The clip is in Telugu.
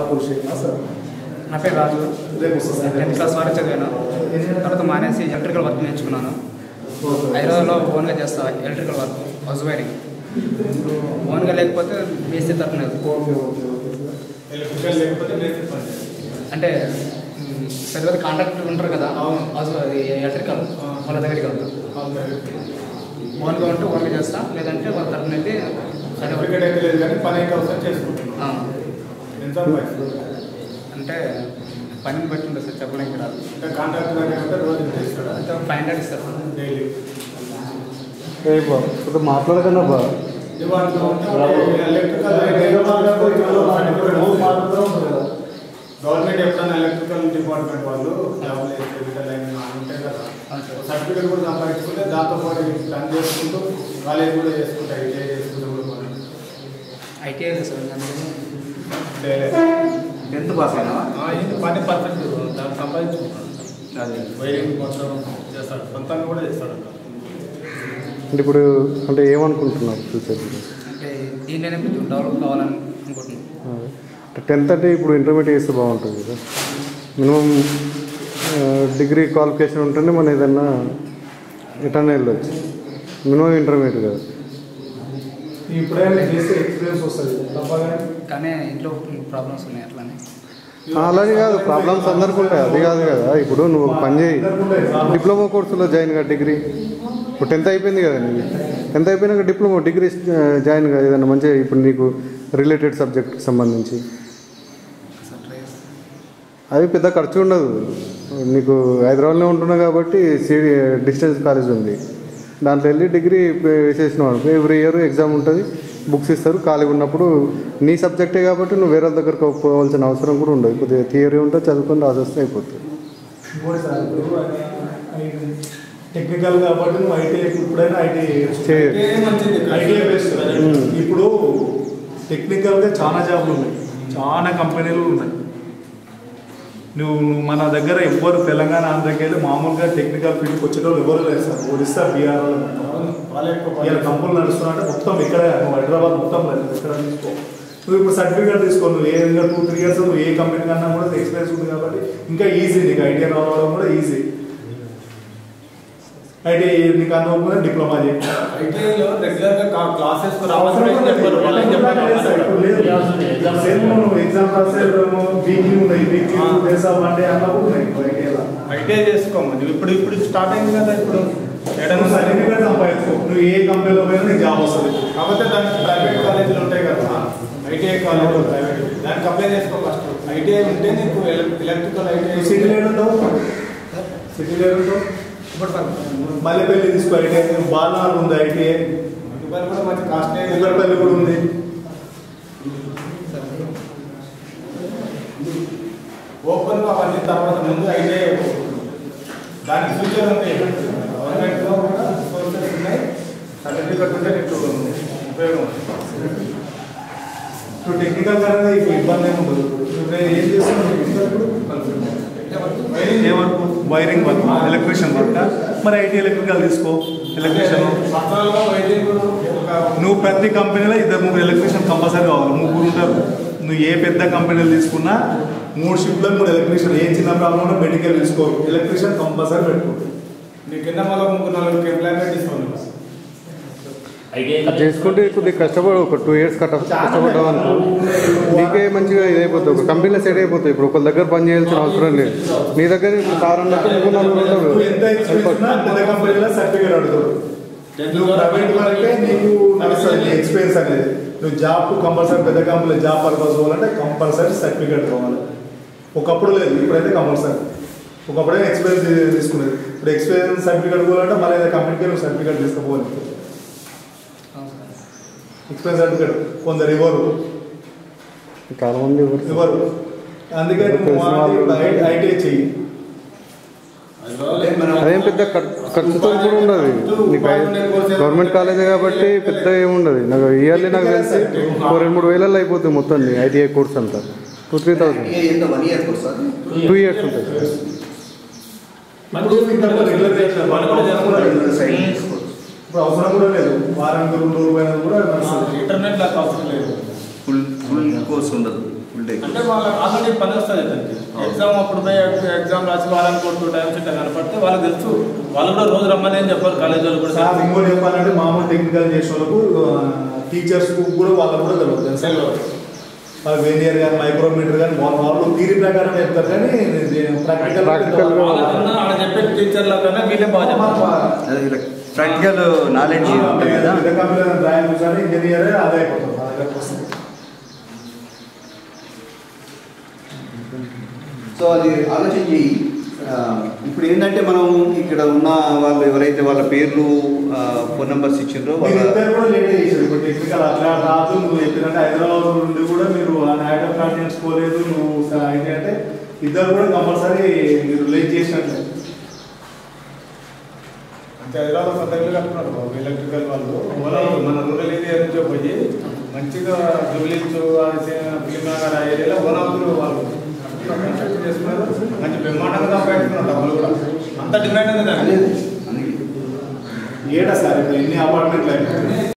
సార్ నా పేరు రాజు రేపు వస్తుంది టెన్త్ క్లాస్ వరకు చదివాను తర్వాత మానేసి ఎలక్ట్రికల్ వర్క్ నేర్చుకున్నాను హైదరాబాద్లో ఓన్గా చేస్తా ఎలక్ట్రికల్ వర్క్ హౌస్ వైరింగ్ ఇప్పుడు ఓన్గా లేకపోతే బేసి తప్పలేదు ఓకే ఓకే ఓకే ఎలక్ట్రికల్ లేకపోతే బేసిక్ పని అంటే మ్, పెద్ద పెద్ద కాంట్రాక్టర్ ఉంటారు కదా అవును. హౌస్ అది ఎలక్ట్రికల్ వాళ్ళ దగ్గరికి వెళ్తాం ఓన్గా ఉంటే ఓన్గా చేస్తా లేదంటే వాళ్ళ తరఫున అయితే సరే సర్టిఫికేట్ అయితే లేదు కానీ పని అయితే అవసరం చేసుకుంటున్నాం ఆ, ఎంత పైసలు? అంటే పనిని బట్టి ఉంటుంది సార్ చెప్పడానికి రాదు అంటే కాంట్రాక్ట్ దగ్గర ఉంటే రోజు ఇంత ఇస్తాడా అంటే ఫైవ్ హండ్రెడ్ ఇస్తారు డైలీ ఏ బా కొద్దిగా మాట్లాడకన్నా బా డిపార్ట్మెంట్ ఉంటే ఎలక్ట్రికల్ గవర్నమెంట్ ఎప్పుడైనా ఎలక్ట్రికల్ డిపార్ట్మెంట్ వాళ్ళు జాబ్లు చేసే విధంగా ఏమైనా ఉంటాయి కదా అవును సార్. సర్టిఫికేట్ కూడా సంపాదించుకుంటే దాంతో పాటు ప్లాన్ చేసుకుంటూ కాలేజ్ కూడా చేసుకుంటా ఐటీఐ చేసుకుంటూ కూడా మనం ఐటీఐ సార్ అందుకని డైలీ టెన్త్ పాస్ అయినా ఆ, ఇది పని పర్ఫెక్ట్ దాన్ని సంపాదించుకుంటాడు అదే వైరింగ్ మొత్తం చేస్తాడు సొంతంగా కూడా చేస్తాడు అంటే ఇప్పుడు అంటే ఏమనుకుంటున్నారు ఫ్యూచర్ అంటే దీంట్లోనే కొంచెం డెవలప్ కావాలని అనుకుంటున్నాను టెన్త్ అంటే ఇప్పుడు ఇంటర్మీడియట్ చేస్తే బాగుంటుంది కదా మినిమం డిగ్రీ క్వాలిఫికేషన్ ఉంటేనే మనం ఏదన్నా ఎటన్నా వెళ్ళొచ్చు మినిమం ఇంటర్మీడియట్ కదా ఇప్పుడైనా చేస్తే ఎక్స్పీరియన్స్ వస్తుంది తప్పగా కానీ ఇంట్లో ప్రాబ్లమ్స్ ఉన్నాయి అట్లానే అలానే కాదు ప్రాబ్లమ్స్ అందరికీ ఉంటాయి అది కాదు కదా ఇప్పుడు నువ్వు ఒక పని చేయి డిప్లొమా కోర్సులో జాయిన్ గా డిగ్రీ ఇప్పుడు టెన్త్ అయిపోయింది కదా నీకు టెన్త్ అయిపోయినాక డిప్లొమా డిగ్రీ జాయిన్ గా ఏదన్నా మంచిగా ఇప్పుడు నీకు రిలేటెడ్ సబ్జెక్ట్కి సంబంధించి సార్ ట్రై చేస్తాను. అది పెద్ద ఖర్చు ఉండదు నీకు హైదరాబాద్లో ఉంటున్నావు కాబట్టి సిడి డిస్టెన్స్ కాలేజ్ ఉంది దాంట్లో వెళ్ళి డిగ్రీ వేసేసినావు అనుకో ఎవ్రీ ఇయర్ ఎగ్జామ్ ఉంటుంది బుక్స్ ఇస్తారు ఖాళీగా ఉన్నప్పుడు నీ సబ్జెక్టే కాబట్టి నువ్వు వేరే వాళ్ళ దగ్గరకు పోవాల్సిన అవసరం కూడా ఉండదు కొద్దిగా థియరీ ఉంటే చదువుకొని రాసేస్తే అయిపోతుంది ఇంకోటి సార్ ఇప్పుడు టెక్నికల్ కాబట్టి నువ్వు ఐటీ ఇప్పుడైనా ఐటీ చేయ మంచిది ఐటీ బెస్ట్ ఇప్పుడు టెక్నికల్గా చాలా జాబ్లు ఉన్నాయి చాలా కంపెనీలు ఉన్నాయి నువ్వు నువ్వు మన దగ్గర ఎవ్వరు తెలంగాణ ఆంధ్రకి వెళ్ళి మామూలుగా టెక్నికల్ ఫీల్డ్కి వచ్చేటోళ్ళు ఎవరు లేదు సార్ ఒడిస్సా బీహార్ వాళ్ళు వాళ్ళే ఎక్కువ పని ఇలా కంపెనీలు నడుస్తున్నాయంటే మొత్తం ఇక్కడే నువ్వు హైదరాబాద్ మొత్తం లేదు ఇక్కడ తీసుకో నువ్వు ఇప్పుడు సర్టిఫికేట్ తీసుకో నువ్వు ఏ ఇంకా టూ త్రీ ఇయర్స్ నువ్వు ఏ కంపెనీ కన్నా కూడా ఎక్స్పీరియన్స్ ఉంది కాబట్టి ఇంకా ఈజీ నీకు ఐటీ రావడం కూడా ఈజీ ఐటీ నీకు అనుకోకుండా డిప్లొమా చేయి ఐటీఐలో రెగ్యులర్ గా క్లాసెస్ రావాల్సిన చెప్పారు వాళ్ళేం చెప్పారు సేమ్ నువ్వు ఎగ్జామ్ రాసే వీక్లీ ఉన్నాయి weekly two days off one day అన్నా కూడా ఉన్నాయి ఐటీఐలో ఐటీఐ చేసుకోమని ఇప్పుడు ఇప్పుడు స్టార్ట్ అయింది కదా ఇప్పుడు ఏడన్నా నువ్వు సర్టిఫికేట్ సంపాదించుకో నువ్వు ఏ కంపెనీలో పోయినా నీకు జాబ్ వస్తుంది కాకపోతే దానికి ప్రైవేట్ కాలేజీలు ఉంటాయి కదా ఐటీఐ కాలేజీలు ప్రైవేట్ దానికి అప్లై చేసుకో ఫస్ట్ ఐటీఐ ఉంటే నీకు ఎలక్ట్రికల్ ఐటీఐ నువ్వు సిటీలో ఉంటావు సిటీలో ఉంటావు ఇప్పుడు పర్లేదు. మల్లెపల్లి తీసుకో ఐటీఐ బాలనాడు ఉంది ఐటీఐ దుబాయ్ కూడా మంచి కాస్ట్ ఉల్లరపల్లి కూడా ఉంది ఓపెన్ గా అవన్నీ తర్వాత ముందు ఐటీఐ దానికి ఫ్యూచర్ ఉంది గవర్నమెంట్ లో కూడా సోర్సెస్ ఉన్నాయి సర్టిఫికెట్ ఉంటే నీకు ఉపయోగం ఉంది. ఇప్పుడు టెక్నికల్ అనేది ఇప్పుడు ఇబ్బంది ఏమి ఉండదు ఇప్పుడు ఏం చేస్తున్నావు టెక్నికల్ ఇప్పుడు ఏ work wiring work electrician work మరి ఐటీ ఎలక్ట్రికల్ తీసుకో ఎలక్ట్రీషియన్ పర్సనల్గా వైద్యులు కూడా ఒక నువ్వు ప్రతి కంపెనీలో ఇద్దరు ముగ్గురు ఎలక్ట్రీషియన్ కంపల్సరీ కావాలి ముగ్గురు ఉంటారు నువ్వు ఏ పెద్ద కంపెనీలు తీసుకున్నా మూడు షిఫ్ట్లో మూడు ఎలక్ట్రీషియన్ ఏ చిన్న ప్రాబ్లం ఉన్నా మెడికల్ తీసుకో ఎలక్ట్రీషియన్ కంపల్సరీ పెట్టుకో నీ కింద మళ్ళీ ముగ్గురు నలుగురికి ఎంప్లాయ్మెంట్ ఇస్తాను అది చేసుకుంటే కొద్దిగా కష్టపడు ఒక టూ ఇయర్స్ కట్ట కష్టపడ్డావు అనుకో నీకే మంచిగా ఇది అయిపోతుంది ఒక కంపెనీలో సెట్ అయిపోతుంది ఇప్పుడు ఒకరి దగ్గర పని చేయాల్సిన అవసరం లేదు నీ దగ్గర ఇప్పుడు సార్ అన్నట్టు ముగ్గురు నలుగురు ఉంటారు నువ్వు ఎంత ఎక్స్పీరియన్స్ ఉన్నా పెద్ద కంపెనీలో సర్టిఫికేట్ అడుగుతారు నువ్వు ప్రైవేట్ వరకే నీకు నడుస్తుంది ఎక్స్పీరియన్స్ అనేది నువ్వు జాబ్ కంపల్సరీ పెద్ద కంపెనీలో జాబ్ పర్పస్ పోవాలంటే కంపల్సరీ సర్టిఫికేట్ కావాలి ఒకప్పుడు లేదు ఇప్పుడైతే కంపల్సరీ ఒకప్పుడే ఎక్స్పీరియన్స్ తీసుకునేది ఇప్పుడు ఎక్స్పీరియన్స్ సర్టిఫికేట్ పోవాలంటే మళ్ళీ ఏదో కంపెనీకి నువ్వు సర్టిఫికేట్ తీసుకోవాలి అవును సార్. ఎక్స్పీరియన్స్ సర్టిఫికేట్ కొందరు ఇవ్వరు చాలా మంది ఎవరు ఇవ్వరు అందుకే నువ్వు తెలిసిన వాళ్ళు ఐటీఐ చెయ్యి అదేం పెద్ద ఖర్- ఖర్చుతో కూడా ఉండదు నీకు గవర్నమెంట్ కాలేజే కాబట్టి పెద్ద ఏముండదు నాకు ఇయర్లీ నాకు తెలిసి ఓ రెండు మూడు వేలలో అయిపోతుంది మొత్తం నీ ఐటీఐ కోర్స్ అంతా టూ త్రీ థౌసండ్ ఎంత one year course sir two years ఉంటుంది ఇప్పుడు ఇంకా రెగ్యులర్ చేసిన వాళ్ళు కూడా అవసరం కూడా లేదు. సైడ్ తీసుకోవచ్చు ఇప్పుడు అవసరం కూడా లేదు వారానికి రెండు రోజులు పోయినా కూడా నడుస్తుంది ఇంటర్నెట్ నాకు అవసరం లేదు ఫుల్ ఫుల్ కోర్స్ ఉండదు ఫుల్ డే అంటే వాళ్ళ ఆల్రెడీ పని వస్తుంది దానికి ఎగ్జామ్ అప్పుడు పోయి ఎగ్జామ్ రాసి వాళ్ళని కొట్టు టూ టైమ్స్ ఇట్లా కనపడితే వాళ్ళకి తెలుసు వాళ్ళు కూడా రోజు రమ్మని ఏం చెప్పారు కాలేజ్ వాళ్ళు కూడా సార్ ఇంకోటి చెప్పాలంటే మామూలు టెక్నికల్ చేసే వాళ్ళకు టీచర్స్ కూడా వాళ్ళకు కూడా తెలియదు సెలవు. వాళ్ళ వేనియర్ కానీ మైక్రోమీటర్ కానీ వాళ్ళ వాళ్ళు థీరీ ప్రకారం చెప్తారు కానీ ప్రాక్టికల్ Practical గా వాళ్ళకన్నా ఆడ చెప్పే టీచర్ల కన్నా వీళ్ళే బాగా చెప్తారు అదే వీళ్ళకి ప్రాక్టికల్ నాలెడ్జ్ ఉంటుంది కదా కంప్యూటర్ డ్రాయింగ్ చూసారు ఇంజనీర్ అదే అయిపోతుంది మా దగ్గరకు వస్తుంది సో అది ఆలోచించి ఆ, ఇప్పుడు ఏంటంటే మనం ఇక్కడ ఉన్న వాళ్ళు ఎవరైతే వాళ్ళ పేర్లు ఫోన్ నెంబర్స్ ఇచ్చిండ్రో వాళ్ళ మీరిద్దరు కూడా లేట్ చేశారు ఇప్పుడు టెక్నికల్ అట్లా రాదు నువ్వు చెప్పినట్టు హైదరాబాద్ నుండి కూడా మీరు నైట్ ఆఫ్ కాంటినెన్స్ పోలేదు నువ్వు స- ఏంటి అంటే ఇద్దరు కూడా కంపల్సరీ మీరు లేట్ చేసినట్లే అంటే హైదరాబాద్ కొత్త ఇల్లు కట్టుకున్నారు బాబు ఎలక్ట్రికల్ వాళ్ళు ఓలా మన రూరల్ ఏరియా నుంచి పోయి మంచిగా జూబ్లీస్ ఫిలిం నగర్ ఆ ఏరియాలో ఓన్ హౌస్ వాళ్ళు కన్స్ట్రక్షన్ చేసుకున్నారు మంచి బ్రహ్మాండంగా సంపాదించుకున్నారు డబ్బులు కూడా అంత డిమాండ్ ఉంది దానికి అందుకే ఏడా సార్ ఇప్పుడు ఎన్ని అపార్ట్మెంట్లు అయిపోయి